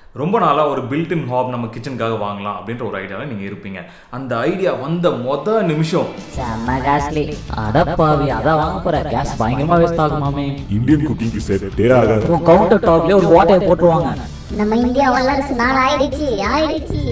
ரொம்ப நாளாக ஒரு பில்டின் ஹாப் நம்ம கிச்சனுக்காக வாங்கலாம் அப்படின்ற ஒரு ஐடியாவில் நீங்கள் இருப்பீங்க அந்த ஐடியா வந்த மொத நிமிஷம் செம்ம காஸ்ட்லி அடப்பாவி அதான் வாங்க போற கேஸ் பயங்கரமா வேஸ்ட் ஆகுமாமே இந்தியன் குக்கிங்க்கு செட்டே ஆகாது உன் கவுண்டர் டாப்லயே ஒரு ஓட்டையை போட்டுருவாங்க நம்ம இந்தியா வல்லரசு நாள் ஆயிடுச்சு ஆயிடுச்சு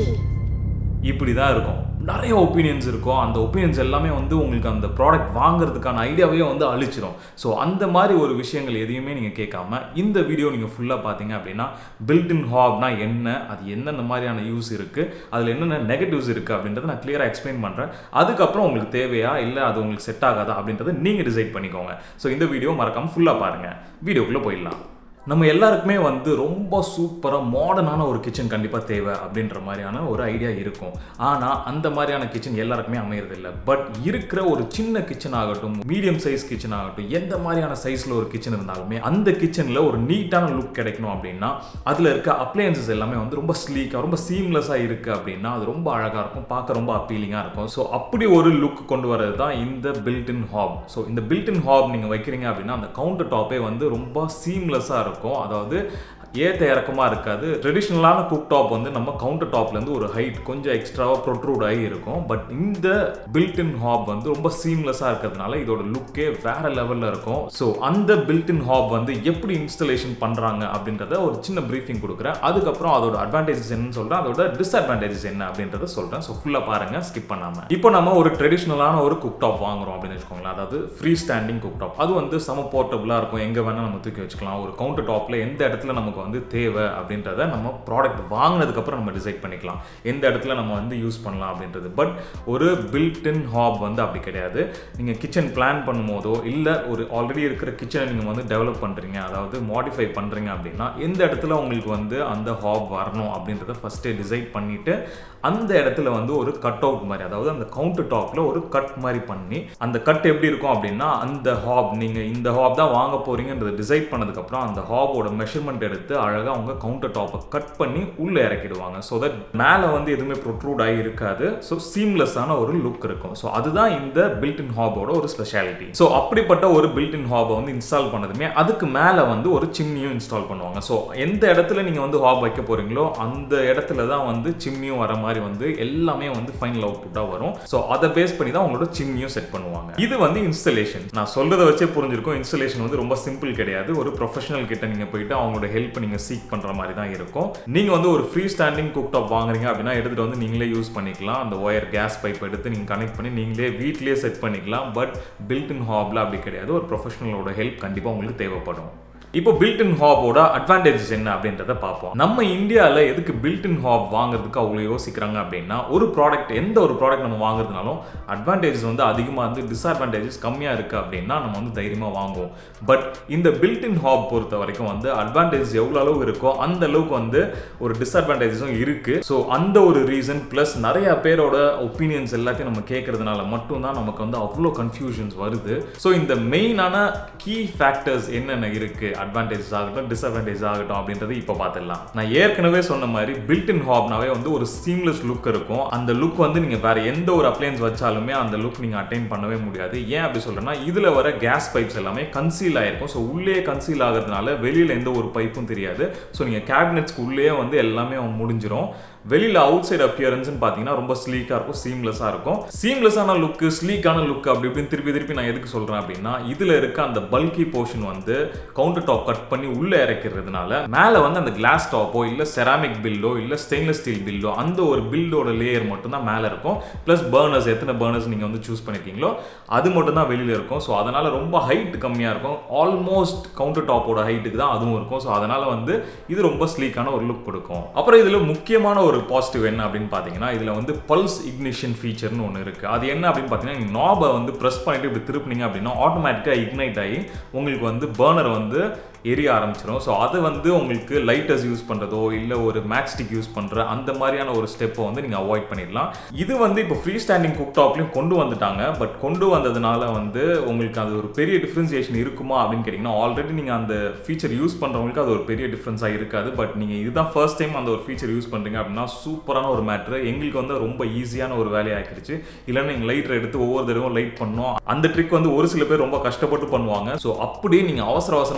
இப்படி தான் இருக்கும் நிறைய ஒப்பீனியன்ஸ் இருக்கும் அந்த ஒப்பீனியன்ஸ் எல்லாமே வந்து உங்களுக்கு அந்த ப்ராடக்ட் வாங்குறதுக்கான ஐடியாவே வந்து அழிச்சிடும் ஸோ அந்த மாதிரி ஒரு விஷயங்கள் எதையுமே நீங்கள் கேட்காம இந்த வீடியோ நீங்கள் ஃபுல்லாக பார்த்தீங்க அப்படின்னா பில்டின் ஹாப்னா என்ன அது என்னென்ன மாதிரியான யூஸ் இருக்குது அதில் என்னென்ன நெகட்டிவ்ஸ் இருக்குது அப்படின்றத நான் கிளியராக எக்ஸ்பிளைன் பண்ணுறேன் அதுக்கப்புறம் உங்களுக்கு தேவையா இல்லை அது உங்களுக்கு செட் ஆகாதா அப்படின்றத நீங்கள் டிசைட் பண்ணிக்கோங்க ஸோ இந்த வீடியோ மறக்காமல் ஃபுல்லாக பாருங்கள் வீடியோக்குள்ளே போயிடலாம் நம்ம எல்லாருக்குமே வந்து ரொம்ப சூப்பராக மாடர்னான ஒரு கிச்சன் கண்டிப்பாக தேவை அப்படின்ற மாதிரியான ஒரு ஐடியா இருக்கும் ஆனால் அந்த மாதிரியான கிச்சன் எல்லாருக்குமே அமையறதில்லை பட் இருக்கிற ஒரு சின்ன கிச்சன் ஆகட்டும் மீடியம் சைஸ் கிச்சன் ஆகட்டும் எந்த மாதிரியான சைஸில் ஒரு கிச்சன் இருந்தாலுமே அந்த கிச்சனில் ஒரு நீட்டான லுக் கிடைக்கணும் அப்படின்னா அதில் இருக்க அப்ளையன்சஸ் எல்லாமே வந்து ரொம்ப ஸ்லீக்காக ரொம்ப சீம்லெஸ்ஸாக இருக்குது அப்படின்னா அது ரொம்ப அழகாக இருக்கும் பார்க்க ரொம்ப அப்பீலிங்காக இருக்கும் ஸோ அப்படி ஒரு லுக் கொண்டு வரது தான் இந்த பில்டின் ஹாப் ஸோ இந்த பில்டின் ஹாப் நீங்கள் வைக்கிறீங்க அப்படின்னா அந்த கவுண்டர் டாப்பே வந்து ரொம்ப சீம்லெஸ்ஸாக இருக்கும் அதாவது ஏத்த இறக்கமாக இருக்காது ட்ரெடிஷ்னலான குக் டாப் வந்து நம்ம கவுண்டர் டாப்லேருந்து ஒரு ஹைட் கொஞ்சம் எக்ஸ்ட்ராவாக ப்ரொட்ரூட் ஆகி இருக்கும் பட் இந்த பில்டின் ஹாப் வந்து ரொம்ப சீம்லெஸ்ஸாக இருக்கிறதுனால இதோட லுக்கே வேற லெவலில் இருக்கும் ஸோ அந்த பில்டின் ஹாப் வந்து எப்படி இன்ஸ்டலேஷன் பண்ணுறாங்க அப்படின்றத ஒரு சின்ன ப்ரீஃபிங் கொடுக்குறேன் அதுக்கப்புறம் அதோட அட்வான்டேஜஸ் என்னன்னு சொல்கிறேன் அதோட டிஸ்அட்வான்டேஜஸ் என்ன அப்படின்றத சொல்கிறேன் ஸோ ஃபுல்லாக பாருங்கள் ஸ்கிப் பண்ணாமல் இப்போ நம்ம ஒரு ட்ரெடிஷ்னலான ஒரு குக் டாப் வாங்குறோம் அப்படின்னு வச்சுக்கோங்களேன் அதாவது ஃப்ரீ ஸ்டாண்டிங் குக் டாப் அது வந்து சம போர்ட்டபுளாக இருக்கும் எங்கே வேணால் நம்ம தூக்கி வச்சுக்கலாம் ஒரு கவுண்டர் டாப்பில் எந்த இடத்துல நமக்கு வந்து தேவை அப்படின்றத நம்ம ப்ராடக்ட் வாங்கினதுக்கப்புறம் நம்ம டிசைட் பண்ணிக்கலாம் எந்த இடத்துல நம்ம வந்து யூஸ் பண்ணலாம் அப்படின்றது பட் ஒரு பில்டின் ஹாப் வந்து அப்படி கிடையாது நீங்கள் கிச்சன் பிளான் பண்ணும்போதோ இல்லை ஒரு ஆல்ரெடி இருக்கிற கிச்சனை நீங்கள் வந்து டெவலப் பண்ணுறீங்க அதாவது மாடிஃபை பண்ணுறீங்க அப்படின்னா எந்த இடத்துல உங்களுக்கு வந்து அந்த ஹாப் வரணும் அப்படின்றத ஃபஸ்ட்டே டிசைட் பண்ணிவிட்டு அந்த இடத்துல வந்து ஒரு கட் அவுட் மாதிரி அதாவது அந்த கவுண்டர் டாப்பில் ஒரு கட் மாதிரி பண்ணி அந்த கட் எப்படி இருக்கும் அப்படின்னா அந்த ஹாப் நீங்கள் இந்த ஹாப் தான் வாங்க போகிறீங்கன்றதை டிசைட் பண்ணதுக்கப்புறம் அந்த ஹாபோட மெஷர்மெண்ட் எடுத்து அழகாக அவங்க கவுண்டர் டாப்பை கட் பண்ணி உள்ளே இறக்கிடுவாங்க ஸோ தட் மேலே வந்து எதுவுமே ப்ரொட்ரூட் ஆகி இருக்காது ஸோ சீம்லெஸ்ஸான ஒரு லுக் இருக்கும் ஸோ அதுதான் இந்த பில்டின் ஹாபோட ஒரு ஸ்பெஷாலிட்டி ஸோ அப்படிப்பட்ட ஒரு பில்டின் ஹாபை வந்து இன்ஸ்டால் பண்ணதுமே அதுக்கு மேலே வந்து ஒரு சிம்னியும் இன்ஸ்டால் பண்ணுவாங்க ஸோ எந்த இடத்துல நீங்கள் வந்து ஹாப் வைக்க போகிறீங்களோ அந்த இடத்துல தான் வந்து சிம்னியும் வர மாதிரி வந்து எல்லாமே வந்து ஃபைனல் அவுட்புட்டாக வரும் ஸோ அதை பேஸ் பண்ணி தான் உங்களோட சிம்னியும் செட் பண்ணுவாங்க இது வந்து இன்ஸ்டலேஷன் நான் சொல்றதை வச்சே புரிஞ்சிருக்கும் இன்ஸ்டலேஷன் வந்து ரொம்ப சிம்பிள் கிடையாது ஒரு ப்ரொஃபஷனல் கிட்ட நீங்கள் போயிட்டு அவங்களோட ஹெல்ப் நீங்கள் சீக் பண்ணுற மாதிரி தான் இருக்கும் நீங்கள் வந்து ஒரு ஃப்ரீ ஸ்டாண்டிங் குக் டாப் வாங்குறீங்க அப்படின்னா எடுத்துகிட்டு வந்து நீங்களே யூஸ் பண்ணிக்கலாம் அந்த ஒயர் கேஸ் பைப் எடுத்து நீங்கள் கனெக்ட் பண்ணி நீங்களே வீட்லேயே செட் பண்ணிக்கலாம் பட் பில்டின் ஹாப்ல அப்படி கிடையாது ஒரு ப்ரொஃபஷனலோட ஹெல்ப் கண்டிப்பாக உங்களுக்கு தேவைப்படும் இப்போ பில்டின் ஹாபோட அட்வான்டேஜஸ் என்ன அப்படின்றத பார்ப்போம் நம்ம இந்தியாவில் எதுக்கு பில்டின் ஹாப் வாங்குறதுக்கு அவ்வளோ யோசிக்கிறாங்க அப்படின்னா ஒரு ப்ராடக்ட் எந்த ஒரு ப்ராடக்ட் நம்ம வாங்குறதுனாலும் அட்வான்டேஜஸ் வந்து அதிகமாக இருந்து டிஸ்அட்வான்டேஜஸ் கம்மியாக இருக்குது அப்படின்னா நம்ம வந்து தைரியமாக வாங்குவோம் பட் இந்த பில்டின் ஹாப் பொறுத்த வரைக்கும் வந்து அட்வான்டேஜஸ் எவ்வளோ அளவு இருக்கோ அந்த அளவுக்கு வந்து ஒரு டிஸ்அட்வான்டேஜஸும் இருக்குது ஸோ அந்த ஒரு ரீசன் ப்ளஸ் நிறைய பேரோட ஒப்பீனியன்ஸ் எல்லாத்தையும் நம்ம கேட்கறதுனால மட்டும்தான் நமக்கு வந்து அவ்வளோ கன்ஃபியூஷன்ஸ் வருது ஸோ இந்த மெயினான கீ ஃபேக்டர்ஸ் என்னென்ன இருக்குது அட்வான்டேஜஸ் ஆகட்டும் டிஸ்அட்வான்டேஜ் ஆகட்டும் அப்படின்றது இப்போ பார்த்துடலாம் நான் ஏற்கனவே சொன்ன மாதிரி பில்டின் ஹாப்னாவே வந்து ஒரு சீம்லெஸ் லுக் இருக்கும் அந்த லுக் வந்து நீங்கள் வேற எந்த ஒரு அப்ளையன்ஸ் வச்சாலுமே அந்த லுக் நீங்கள் அட்டைன் பண்ணவே முடியாது ஏன் அப்படி சொல்றேன்னா இதில் வர கேஸ் பைப்ஸ் எல்லாமே கன்சீல் ஆயிருக்கும் ஸோ உள்ளே கன்சீல் ஆகிறதுனால வெளியில் எந்த ஒரு பைப்பும் தெரியாது ஸோ நீங்கள் கேபினெட்ஸ்க்கு உள்ளே வந்து எல்லாமே முடிஞ்சிடும் வெளியில் அவுட் சைட் அப்பியரன்ஸ்னு பார்த்தீங்கன்னா ரொம்ப ஸ்லீக்காக இருக்கும் சீம்லெஸ்ஸாக இருக்கும் சீம்லெஸ்ஸான லுக்கு ஸ்லீக்கான லுக் அப்படி இப்படின்னு திருப்பி திருப்பி நான் எதுக்கு சொல்கிறேன் அப்படின்னா இதில் இருக்க அந்த பல்கி போர்ஷன் வந்து கவுண்டர் டாப் கட் பண்ணி உள்ளே இறக்கிறதுனால மேலே வந்து அந்த கிளாஸ் டாப்போ இல்லை செராமிக் பில்லோ இல்லை ஸ்டெயின்லெஸ் ஸ்டீல் பில்லோ அந்த ஒரு பில்லோட லேயர் மட்டும் தான் மேலே இருக்கும் ப்ளஸ் பர்னர்ஸ் எத்தனை பர்னர்ஸ் நீங்கள் வந்து சூஸ் பண்ணிருக்கீங்களோ அது மட்டும் தான் வெளியில் இருக்கும் ஸோ அதனால் ரொம்ப ஹைட் கம்மியாக இருக்கும் ஆல்மோஸ்ட் கவுண்டர் டாப்போட ஹைட்டுக்கு தான் அதுவும் இருக்கும் ஸோ அதனால் வந்து இது ரொம்ப ஸ்லீக்கான ஒரு லுக் கொடுக்கும் அப்புறம் இதில் முக்கியமான ஒரு பாசிட்டிவ் என்ன அப்படின்னு பார்த்தீங்கன்னா இதில் வந்து பல்ஸ் இக்னிஷன் ஃபீச்சர்னு ஒன்று இருக்குது அது என்ன அப்படின்னு பார்த்தீங்கன்னா நீங்கள் நாபை வந்து ப்ரெஸ் பண்ணிட்டு இப்படி திருப்பினீங்க அப்படின்னா ஆட்டோமேட்டிக்காக இக்னைட் ஆகி உங்களுக்கு வந்து பர்னர் வந்து எரிய ஆரம்பிச்சிடும் ஸோ அது வந்து உங்களுக்கு லைட்டர்ஸ் யூஸ் பண்ணுறதோ இல்லை ஒரு மேட்ச் ஸ்டிக் யூஸ் பண்ணுற அந்த மாதிரியான ஒரு ஸ்டெப்பை வந்து நீங்கள் அவாய்ட் பண்ணிடலாம் இது வந்து இப்போ ஃப்ரீ ஸ்டாண்டிங் குக் டாப்லையும் கொண்டு வந்துட்டாங்க பட் கொண்டு வந்ததுனால வந்து உங்களுக்கு அது ஒரு பெரிய டிஃப்ரென்சியேஷன் இருக்குமா அப்படின்னு கேட்டிங்கன்னா ஆல்ரெடி நீங்கள் அந்த ஃபீச்சர் யூஸ் பண்ணுறவங்களுக்கு அது ஒரு பெரிய டிஃப்ரென்ஸாக இருக்காது பட் நீங்கள் இதுதான் ஃபர்ஸ்ட் டைம் அந்த ஒரு ஃபீச்சர் யூஸ் பண்ணுறீங்க அப்படின்னா சூப்பரான ஒரு மேட்ரு எங்களுக்கு வந்து ரொம்ப ஈஸியான ஒரு வேலையாக ஆக்கிடுச்சு இல்லைன்னா நீங்கள் லைட்டர் எடுத்து ஒவ்வொரு தடவை லைட் பண்ணோம் அந்த ட்ரிக் வந்து ஒரு சில பேர் ரொம்ப கஷ்டப்பட்டு பண்ணுவாங்க ஸோ அப்படியே நீங்கள் அவசர அவசரமாக சமைக்க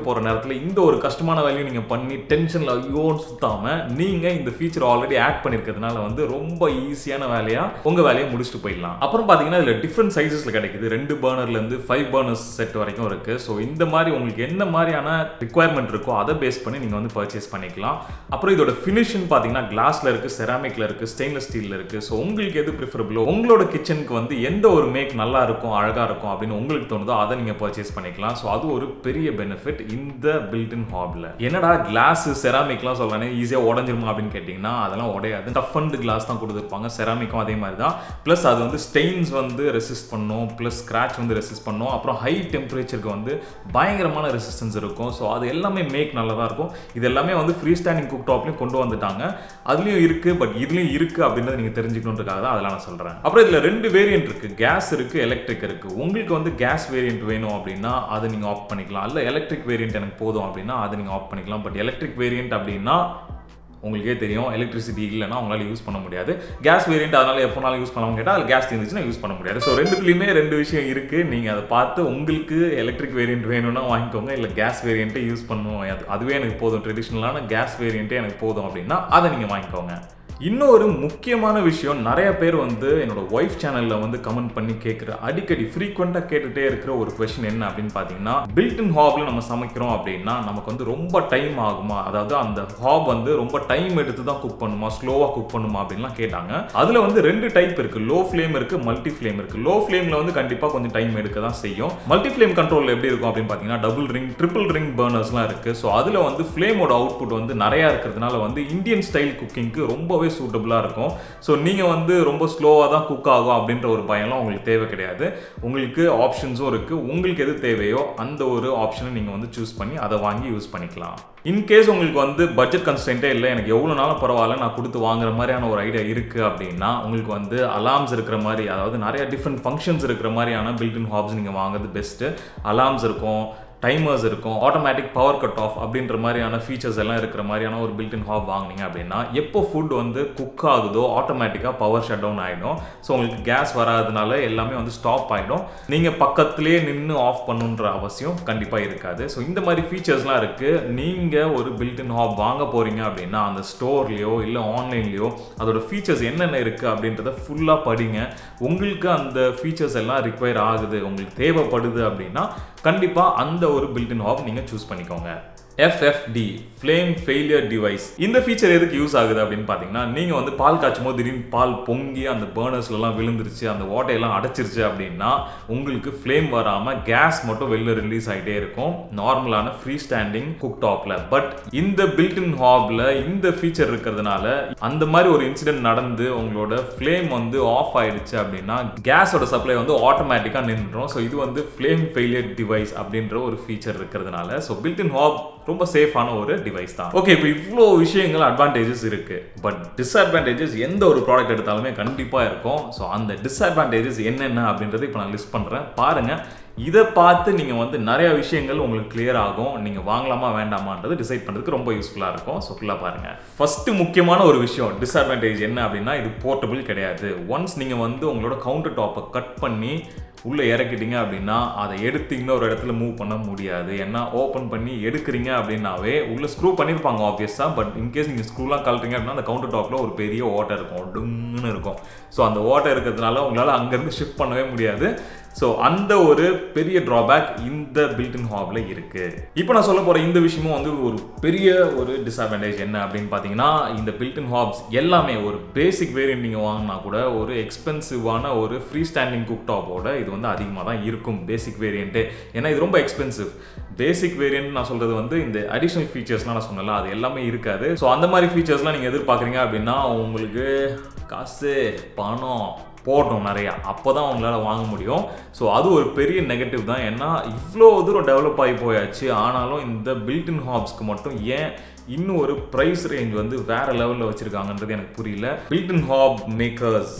போகிற நேரத்தில் இந்த ஒரு கஷ்டமான வேலையை நீங்கள் பண்ணி டென்ஷனில் ஐயோன்னு சுத்தாமல் நீங்கள் இந்த ஃபீச்சர் ஆல்ரெடி ஆட் பண்ணியிருக்கிறதுனால வந்து ரொம்ப ஈஸியான வேலையாக உங்கள் வேலையை முடிச்சுட்டு போயிடலாம் அப்புறம் பார்த்தீங்கன்னா இதில் டிஃப்ரெண்ட் சைஸஸில் கிடைக்குது ரெண்டு பர்னர்லேருந்து ஃபைவ் பர்னர்ஸ் செட் வரைக்கும் இருக்குது ஸோ இந்த மாதிரி உங்களுக்கு என்ன மாதிரியான ரிக்குவயர்மெண்ட் இருக்கோ அதை பேஸ் பண்ணி நீங்கள் வந்து பர்ச்சேஸ் பண்ணிக்கலாம் அப்புறம் இதோட ஃபினிஷிங் பார்த்தீங்கன்னா கிளாஸில் இருக்குது செராமிக்கில் இருக்குது ஸ்டெயின்லெஸ் ஸ்டீலில் இருக்குது ஸோ உங்களுக்கு எது ப்ரிஃபரபிளோ உங்களோட கிச்சனுக்கு வந்து எந்த ஒரு மேக் நல்லா இருக்கும் அழகாக இருக்கும் அப்படின்னு உங்களுக்கு தோணுதோ அதை நீங்கள் பர்ச்சேஸ் பண்ணிக்கலாம் ஸோ அது ஒரு பெரிய பெனிஃபிட் இந்த பில்டின் ஹாபில் என்னடா கிளாஸ் செராமிக்லாம் சொல்கிறேன் ஈஸியாக உடஞ்சிருமா அப்படின்னு கேட்டிங்கன்னா அதெல்லாம் உடையாது டஃப் அண்ட் கிளாஸ் தான் கொடுத்துருப்பாங்க செராமிக்கும் அதே மாதிரி தான் ப்ளஸ் அது வந்து ஸ்டெயின்ஸ் வந்து ரெசிஸ்ட் பண்ணும் ப்ளஸ் ஸ்க்ராட்ச் வந்து ரெசிஸ்ட் பண்ணும் அப்புறம் ஹை டெம்பரேச்சருக்கு வந்து பயங்கரமான ரெசிஸ்டன்ஸ் இருக்கும் ஸோ அது எல்லாமே மேக் நல்லா தான் இருக்கும் இது எல்லாமே வந்து ஃப்ரீ ஸ்டாண்டிங் குக் டாப்லையும் கொண்டு வந்துட்டாங்க அதுலேயும் இருக்குது பட் இதுலேயும் இருக்குது அப்படின்றத நீங்கள் தெரிஞ்சுக்கணுன்றதுக்காக தான் அதெல்லாம் நான் சொல்கிறேன் அப்புறம் இதில் ரெண்டு வேரியன்ட் இருக்குது கேஸ் இருக்குது எலக்ட்ரிக் இருக்குது உங்களுக்கு வந்து கேஸ் வேரியன்ட் வேணும் அப்படின்னா அதை நீங்கள் ஆஃப் பண்ணிக்கலாம் இல்லை எலக்ட்ரிக் வேரியன்ட் எனக்கு போதும் அப்படின்னா அதை நீங்கள் ஆஃப் பண்ணிக்கலாம் பட் எலக்ட்ரிக் வேரியன்ட் அப்படின்னா உங்களுக்கே தெரியும் எலக்ட்ரிசிட்டி இல்லைன்னா உங்களால் யூஸ் பண்ண முடியாது கேஸ் வேரியன்ட் அதனால் எப்போனாலும் யூஸ் பண்ணலாம் கேட்டால் அது கேஸ் இருந்துச்சுன்னா யூஸ் பண்ண முடியாது ஸோ ரெண்டுத்துலேயுமே ரெண்டு விஷயம் இருக்குது நீங்கள் அதை பார்த்து உங்களுக்கு எலக்ட்ரிக் வேரியன்ட் வேணும்னா வாங்கிக்கோங்க இல்லை கேஸ் வேரியண்ட்டே யூஸ் பண்ணுவோம் அது அதுவே எனக்கு போதும் ட்ரெடிஷ்னலான கேஸ் வேரியண்ட்டே எனக்கு போதும் அப்படின்னா அதை நீங்கள் வாங்கிக்கோங்க இன்னொரு முக்கியமான விஷயம் நிறைய பேர் வந்து என்னோட ஒய்ஃப் சேனலில் வந்து கமெண்ட் பண்ணி கேட்குற அடிக்கடி ஃப்ரீக்வெண்ட்டாக கேட்டுகிட்டே இருக்கிற ஒரு கொஷின் என்ன அப்படின்னு பார்த்தீங்கன்னா பில்டின் ஹாபில் நம்ம சமைக்கிறோம் அப்படின்னா நமக்கு வந்து ரொம்ப டைம் ஆகுமா அதாவது அந்த ஹாப் வந்து ரொம்ப டைம் எடுத்து தான் குக் பண்ணுமா ஸ்லோவாக குக் பண்ணுமா அப்படின்லாம் கேட்டாங்க அதில் வந்து ரெண்டு டைப் இருக்குது லோ ஃப்ளேம் இருக்குது மல்டி ஃப்ளேம் இருக்குது லோ ஃப்ளேமில் வந்து கண்டிப்பாக கொஞ்சம் டைம் எடுக்க தான் செய்யும் மல்டி ஃப்ளேம் கண்ட்ரோல் எப்படி இருக்கும் அப்படின்னு பார்த்தீங்கன்னா டபுள் ரிங் ட்ரிபிள் ரிங் பர்னர்ஸ்லாம் இருக்குது ஸோ அதில் வந்து ஃப்ளேமோட அவுட்புட் வந்து நிறையா இருக்கிறதுனால வந்து இந்தியன் ஸ்டைல் குக்கிங்க்கு ரொம்பவே சூட்டபுளாக இருக்கும் ஸோ நீங்கள் வந்து ரொம்ப ஸ்லோவாக தான் குக் ஆகும் அப்படின்ற ஒரு பயம்லாம் உங்களுக்கு தேவை கிடையாது உங்களுக்கு ஆப்ஷன்ஸும் இருக்குது உங்களுக்கு எது தேவையோ அந்த ஒரு ஆப்ஷனை நீங்கள் வந்து சூஸ் பண்ணி அதை வாங்கி யூஸ் பண்ணிக்கலாம் இன்கேஸ் உங்களுக்கு வந்து பட்ஜெட் கன்ஸ்டன்ட்டே இல்லை எனக்கு எவ்வளோ நாளும் பரவாயில்ல நான் கொடுத்து வாங்குற மாதிரியான ஒரு ஐடியா இருக்குது அப்படின்னா உங்களுக்கு வந்து அலார்ம்ஸ் இருக்கிற மாதிரி அதாவது நிறைய டிஃப்ரெண்ட் ஃபங்க்ஷன்ஸ் இருக்கிற மாதிரியான பில்டின் ஹாப்ஸ் நீங்கள் வாங்குறது பெஸ்ட்டு அலார்ம்ஸ் இருக்கும் டைமர்ஸ் இருக்கும் ஆட்டோமேட்டிக் பவர் கட் ஆஃப் அப்படின்ற மாதிரியான ஃபீச்சர்ஸ் எல்லாம் இருக்கிற மாதிரியான ஒரு பில்டின் ஹாப் வாங்குனீங்க அப்படின்னா எப்போ ஃபுட் வந்து குக் ஆகுதோ ஆட்டோமேட்டிக்காக பவர் ஷட் டவுன் ஆகிடும் ஸோ உங்களுக்கு கேஸ் வராதனால எல்லாமே வந்து ஸ்டாப் ஆகிடும் நீங்கள் பக்கத்துலேயே நின்று ஆஃப் பண்ணுன்ற அவசியம் கண்டிப்பாக இருக்காது ஸோ இந்த மாதிரி ஃபீச்சர்ஸ்லாம் இருக்குது நீங்கள் ஒரு பில்டின் ஹாப் வாங்க போகிறீங்க அப்படின்னா அந்த ஸ்டோர்லேயோ இல்லை ஆன்லைன்லேயோ அதோட ஃபீச்சர்ஸ் என்னென்ன இருக்குது அப்படின்றத ஃபுல்லாக படிங்க உங்களுக்கு அந்த ஃபீச்சர்ஸ் எல்லாம் ரிக்வயர் ஆகுது உங்களுக்கு தேவைப்படுது அப்படின்னா கண்டிப்பாக அந்த ஒரு பில்டின் ஹாப் நீங்கள் சூஸ் பண்ணிக்கோங்க எஃப்எஃப்டி ஃப்ளேம் ஃபெயிலியர் டிவைஸ் இந்த ஃபீச்சர் எதுக்கு யூஸ் ஆகுது அப்படின்னு பார்த்தீங்கன்னா நீங்கள் வந்து பால் காய்ச்சும் போது திடீர்னு பால் பொங்கி அந்த பேர்னர்ஸ்லாம் விழுந்துருச்சு அந்த ஓட்டையெல்லாம் அடைச்சிருச்சு அப்படின்னா உங்களுக்கு ஃப்ளேம் வராமல் கேஸ் மட்டும் வெளில ரிலீஸ் ஆகிட்டே இருக்கும் நார்மலான ஃப்ரீ ஸ்டாண்டிங் குக் டாப்பில் பட் இந்த பில்டின் ஹாபில் இந்த ஃபீச்சர் இருக்கிறதுனால அந்த மாதிரி ஒரு இன்சிடென்ட் நடந்து உங்களோட ஃப்ளேம் வந்து ஆஃப் ஆயிடுச்சு அப்படின்னா கேஸோட சப்ளை வந்து ஆட்டோமேட்டிக்காக நின்றுடும் ஸோ இது வந்து ஃப்ளேம் ஃபெயிலியர் டிவைஸ் அப்படின்ற ஒரு ஃபீச்சர் இருக்கிறதுனால ஸோ பில்டின் ஹாப் ரொம்ப சேஃபான ஒரு டிவைஸ் தான் ஓகே இப்போ இவ்வளோ விஷயங்கள் அட்வான்டேஜஸ் இருக்கு பட் டிஸ்அட்வான்டேஜஸ் எந்த ஒரு ப்ராடக்ட் எடுத்தாலுமே கண்டிப்பாக இருக்கும் ஸோ அந்த டிஸ்அட்வான்டேஜஸ் என்னென்ன அப்படின்றத இப்போ நான் லிஸ்ட் பண்ணுறேன் பாருங்க இதை பார்த்து நீங்கள் வந்து நிறைய விஷயங்கள் உங்களுக்கு கிளியர் ஆகும் நீங்கள் வாங்கலாமா வேண்டாமான்றது டிசைட் பண்ணுறதுக்கு ரொம்ப யூஸ்ஃபுல்லாக இருக்கும் ஸோ ஃபுல்லாக பாருங்கள் ஃபஸ்ட்டு முக்கியமான ஒரு விஷயம் டிஸ்அட்வான்டேஜ் என்ன அப்படின்னா இது போர்ட்டபிள் கிடையாது ஒன்ஸ் நீங்கள் வந்து உங்களோட கவுண்டர் டாப்பை கட் பண்ணி உள்ளே இறக்கிட்டீங்க அப்படின்னா அதை எடுத்து இன்னொரு இடத்துல மூவ் பண்ண முடியாது ஏன்னா ஓப்பன் பண்ணி எடுக்கிறீங்க அப்படின்னாவே உள்ளே ஸ்க்ரூ பண்ணியிருப்பாங்க ஆப்வியஸாக பட் இன்கேஸ் நீங்கள் ஸ்க்ரூலாம் கழட்டுறீங்க அப்படின்னா அந்த கவுண்டர் டாப்பில் ஒரு பெரிய ஓட்டை இருக்கும் டுங்குன்னு இருக்கும் ஸோ அந்த ஓட்டை இருக்கிறதுனால உங்களால் அங்கேருந்து ஷிஃப்ட் பண்ணவே முடியாது ஸோ அந்த ஒரு பெரிய ட்ராபேக் இந்த பில்டின் ஹாபில் இருக்குது இப்போ நான் சொல்ல போகிற இந்த விஷயமும் வந்து ஒரு பெரிய ஒரு டிஸ்அட்வான்டேஜ் என்ன அப்படின்னு பார்த்தீங்கன்னா இந்த பில்டின் ஹாப்ஸ் எல்லாமே ஒரு பேசிக் வேரியன்ட் நீங்கள் வாங்கினா கூட ஒரு எக்ஸ்பென்சிவான ஒரு ஃப்ரீ ஸ்டாண்டிங் குக் டாப்போட இது வந்து அதிகமாக தான் இருக்கும் பேசிக் வேரியண்ட்டு ஏன்னா இது ரொம்ப எக்ஸ்பென்சிவ் பேசிக் வேரியன்ட் நான் சொல்கிறது வந்து இந்த அடிஷ்னல் ஃபீச்சர்ஸ்லாம் நான் சொன்னல அது எல்லாமே இருக்காது ஸோ அந்த மாதிரி ஃபீச்சர்ஸ்லாம் நீங்கள் எதிர்பார்க்குறீங்க அப்படின்னா உங்களுக்கு காசு பணம் போடணும் நிறையா அப்போ தான் உங்களால் வாங்க முடியும் ஸோ அது ஒரு பெரிய நெகட்டிவ் தான் ஏன்னா இவ்வளோ தூரம் டெவலப் ஆகி போயாச்சு ஆனாலும் இந்த பில்டின் ஹாப்ஸ்க்கு மட்டும் ஏன் இன்னும் ஒரு ப்ரைஸ் ரேஞ்ச் வந்து வேற லெவலில் வச்சுருக்காங்கன்றது எனக்கு புரியல பில்டின் ஹாப் மேக்கர்ஸ்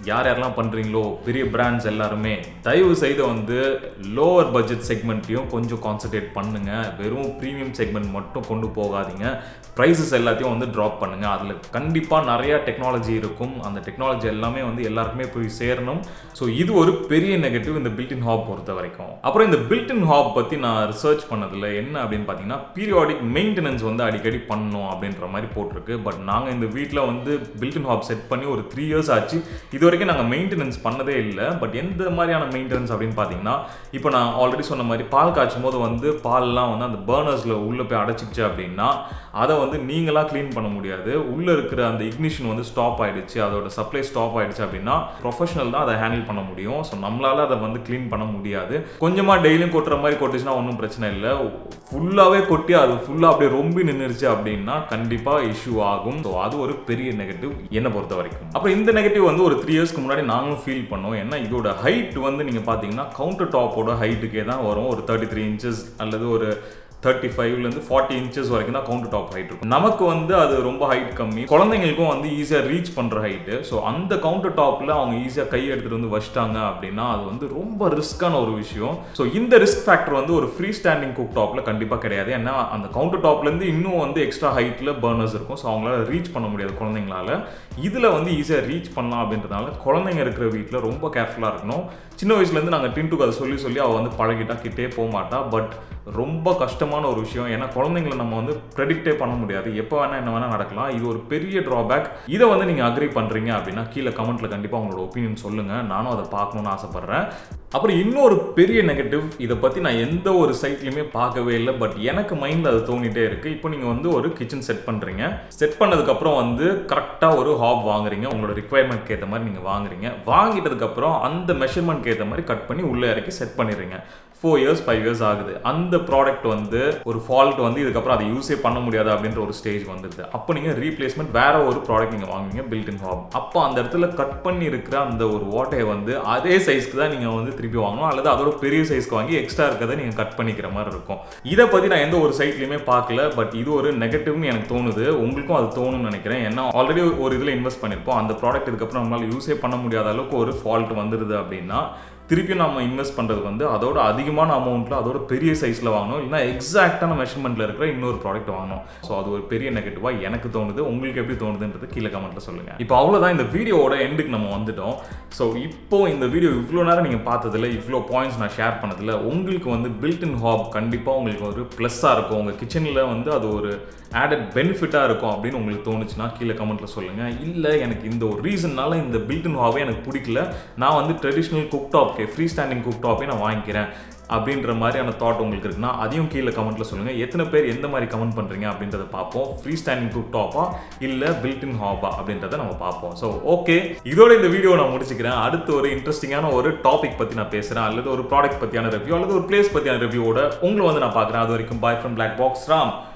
யார் யாரெல்லாம் பண்ணுறீங்களோ பெரிய பிராண்ட்ஸ் எல்லாருமே தயவு செய்து வந்து லோவர் பட்ஜெட் செக்மெண்ட்டையும் கொஞ்சம் கான்சன்ட்ரேட் பண்ணுங்க வெறும் ப்ரீமியம் செக்மெண்ட் மட்டும் கொண்டு போகாதீங்க ப்ரைஸஸ் எல்லாத்தையும் வந்து ட்ராப் பண்ணுங்க அதில் கண்டிப்பாக நிறைய டெக்னாலஜி இருக்கும் அந்த டெக்னாலஜி எல்லாமே வந்து எல்லாருக்குமே போய் சேரணும் ஸோ இது ஒரு பெரிய நெகட்டிவ் இந்த பில்டின் ஹாப் பொறுத்த வரைக்கும் அப்புறம் இந்த பில்டின் ஹாப் பற்றி நான் ரிசர்ச் பண்ணதில் என்ன அப்படின்னு பார்த்தீங்கன்னா பீரியாடிக் மெயின்டெனன்ஸ் வந்து அடிக்கடி பண்ணணும் அப்படின்ற மாதிரி போட்டிருக்கு பட் நாங்கள் இந்த வீட்டில் வந்து பில்டின் ஹாப் செட் பண்ணி ஒரு த்ரீ இயர்ஸ் ஆச்சு இது வரைக்கும் நாங்கள் மெயின்டெனன்ஸ் பண்ணதே இல்லை பட் எந்த மாதிரியான மெயின்டெனன்ஸ் அப்படின்னு பார்த்தீங்கன்னா இப்போ நான் ஆல்ரெடி சொன்ன மாதிரி பால் காய்ச்சும் போது வந்து பால்லாம் வந்து அந்த பர்னர்ஸில் உள்ளே போய் அடைச்சிக்கிச்சு அப்படின்னா அதை வந்து நீங்களாக க்ளீன் பண்ண முடியாது உள்ளே இருக்கிற அந்த இக்னிஷன் வந்து ஸ்டாப் ஆயிடுச்சு அதோட சப்ளை ஸ்டாப் ஆயிடுச்சு அப்படின்னா ப்ரொஃபஷனல் தான் அதை ஹேண்டில் பண்ண முடியும் ஸோ நம்மளால அதை வந்து க்ளீன் பண்ண முடியாது கொஞ்சமாக டெய்லியும் கொட்டுற மாதிரி கொட்டுச்சுன்னா ஒன்றும் பிரச்சனை இல்லை ஃபுல்லாகவே கொட்டி அது ஃபுல்லாக அப்படியே ரொம்ப நின்றுச்சு அப்படின்னா கண்டிப்பாக இஷ்யூ ஆகும் ஸோ அது ஒரு பெரிய நெகட்டிவ் என்னை பொறுத்த வரைக்கும் அப்புறம் இந்த நெகட்டிவ் வந்து ஒரு த்ரீ இயர்ஸ்க்கு முன்னாடி நாங்களும் ஃபீல் பண்ணோம் ஏன்னா இதோட ஹைட் வந்து நீங்கள் பார்த்தீங்கன்னா கவுண்டர் டாப்போட ஹைட்டுக்கே தான் வரும் ஒரு தேர்ட்டி த்ரீ இன்ச்சஸ் அல்லது ஒரு தேர்ட்டி ஃபைவ்லேருந்து ஃபார்ட்டி இன்ச்சஸ் வரைக்கும் தான் கவுண்டர் டாப் ஹைட் இருக்கும் நமக்கு வந்து அது ரொம்ப ஹைட் கம்மி குழந்தைங்களுக்கும் வந்து ஈஸியாக ரீச் பண்ணுற ஹைட்டு ஸோ அந்த கவுண்டர் டாப்பில் அவங்க ஈஸியாக கை எடுத்துகிட்டு வந்து வச்சிட்டாங்க அப்படின்னா அது வந்து ரொம்ப ரிஸ்க்கான ஒரு விஷயம் ஸோ இந்த ரிஸ்க் ஃபேக்டர் வந்து ஒரு ஃப்ரீ ஸ்டாண்டிங் குக் டாப்பில் கண்டிப்பாக கிடையாது ஏன்னா அந்த கவுண்டர் டாப்லேருந்து இன்னும் வந்து எக்ஸ்ட்ரா ஹைட்டில் பர்னர்ஸ் இருக்கும் ஸோ அவங்களால ரீச் பண்ண முடியாது குழந்தைங்களால இதில் வந்து ஈஸியாக ரீச் பண்ணலாம் அப்படின்றதுனால குழந்தைங்க இருக்கிற வீட்டில் ரொம்ப கேர்ஃபுல்லாக இருக்கணும் சின்ன வயசுலேருந்து நாங்கள் டின்ட்டுக்கு அதை சொல்லி சொல்லி அவள் வந்து பழகிட்டா கிட்டே போக மாட்டா பட் ரொம்ப கஷ்டமான ஒரு விஷயம் ஏன்னா குழந்தைங்களை நம்ம வந்து ப்ரெடிக்டே பண்ண முடியாது எப்போ வேணால் என்ன வேணால் நடக்கலாம் இது ஒரு பெரிய ட்ராபேக் இதை வந்து நீங்கள் அக்ரி பண்ணுறீங்க அப்படின்னா கீழே கமெண்ட்டில் கண்டிப்பாக உங்களோட ஒப்பீனியன் சொல்லுங்கள் நானும் அதை பார்க்கணுன்னு ஆசைப்பட்றேன் அப்புறம் இன்னொரு பெரிய நெகட்டிவ் இதை பற்றி நான் எந்த ஒரு சைட்லையுமே பார்க்கவே இல்லை பட் எனக்கு மைண்டில் அது தோணிட்டே இருக்குது இப்போ நீங்கள் வந்து ஒரு கிச்சன் செட் பண்ணுறீங்க செட் பண்ணதுக்கப்புறம் வந்து கரெக்டாக ஒரு ஹாப் வாங்குறீங்க உங்களோட ரிக்குவயர்மெண்ட்க்கு ஏற்ற மாதிரி நீங்கள் வாங்குறீங்க வாங்கிட்டதுக்கப்புறம் அந்த மெஷர்மெண்ட்க்கு ஏற்ற மாதிரி கட் பண்ணி உள்ளே இறக்கி செட் பண்ணிடுறீங்க ஃபோர் இயர்ஸ் ஃபைவ் இயர்ஸ் ஆகுது அந்த ப்ராடக்ட் வந்து ஒரு ஃபால்ட் வந்து இதுக்கப்புறம் அதை யூஸே பண்ண முடியாது அப்படின்ற ஒரு ஸ்டேஜ் வந்துடுது அப்போ நீங்கள் ரீப்ளேஸ்மெண்ட் வேற ஒரு ப்ராடக்ட் நீங்கள் வாங்குவீங்க பில்டின் ஹாப் அப்போ அந்த இடத்துல கட் பண்ணி இருக்கிற அந்த ஒரு ஓட்டையை வந்து அதே சைஸ்க்கு தான் நீங்கள் வந்து திருப்பி வாங்கணும் அல்லது அதோட பெரிய சைஸ்க்கு வாங்கி எக்ஸ்ட்ரா இருக்கிறத நீங்கள் கட் பண்ணிக்கிற மாதிரி இருக்கும் இதை பற்றி நான் எந்த ஒரு சைட்லையுமே பார்க்கல பட் இது ஒரு நெகட்டிவ்னு எனக்கு தோணுது உங்களுக்கும் அது தோணும்னு நினைக்கிறேன் ஏன்னா ஆல்ரெடி ஒரு இதில் இன்வெஸ்ட் பண்ணியிருப்போம் அந்த ப்ராடக்ட் இதுக்கப்புறம் நம்மளால் யூஸே பண்ண முடியாத அளவுக்கு ஒரு ஃபால்ட் வந்துடுது அப்படின்னா திருப்பியும் நம்ம இன்வெஸ்ட் பண்ணுறது வந்து அதோட அதிகமான அமௌண்ட்டில் அதோட பெரிய சைஸில் வாங்கணும் இல்லைனா எக்ஸாக்டான மெஷர்மெண்ட்டில் இருக்கிற இன்னொரு ப்ராடக்ட் வாங்கணும் ஸோ அது ஒரு பெரிய நெகட்டிவாக எனக்கு தோணுது உங்களுக்கு எப்படி தோணுதுன்றது கீழே கமெண்ட்டில் சொல்லுங்கள் இப்போ அவ்வளோதான் இந்த வீடியோவோட எண்டுக்கு நம்ம வந்துட்டோம் ஸோ இப்போ இந்த வீடியோ இவ்வளோ நேரம் நீங்கள் பார்த்ததில் இவ்வளோ பாயிண்ட்ஸ் நான் ஷேர் பண்ணதில் உங்களுக்கு வந்து பில்ட் இன் ஹாப் கண்டிப்பாக உங்களுக்கு ஒரு ப்ளஸ்ஸாக இருக்கும் உங்கள் கிச்சனில் வந்து அது ஒரு ஆடட் பெனிஃபிட்டாக இருக்கும் அப்படின்னு உங்களுக்கு தோணுச்சுன்னா கீழே கமெண்ட்டில் சொல்லுங்கள் இல்லை எனக்கு இந்த ஒரு ரீசன்னால இந்த பில்டின் ஹாவே எனக்கு பிடிக்கல நான் வந்து ட்ரெடிஷ்னல் குக் டாப்கே ஃப்ரீ ஸ்டாண்டிங் குக் டாப்பே நான் வாங்கிக்கிறேன் அப்படின்ற மாதிரியான தாட் உங்களுக்கு இருக்குன்னா அதையும் கீழே கமெண்ட்டில் சொல்லுங்கள் எத்தனை பேர் எந்த மாதிரி கமெண்ட் பண்ணுறீங்க அப்படின்றத பார்ப்போம் ஃப்ரீ ஸ்டாண்டிங் குக் டாப்பா இல்லை பில்டின் ஹாப்பா அப்படின்றத நம்ம பார்ப்போம் ஸோ ஓகே இதோட இந்த வீடியோ நான் முடிச்சுக்கிறேன் அடுத்து ஒரு இன்ட்ரெஸ்டிங்கான ஒரு டாபிக் பற்றி நான் பேசுகிறேன் அல்லது ஒரு ப்ராடக்ட் பற்றியான ரிவ்யூ அல்லது ஒரு பிளேஸ் பற்றியான ரிவ்யூவோட உங்களை வந்து நான் பார்க்குறேன் அது வரைக்கும் bye from black box Ram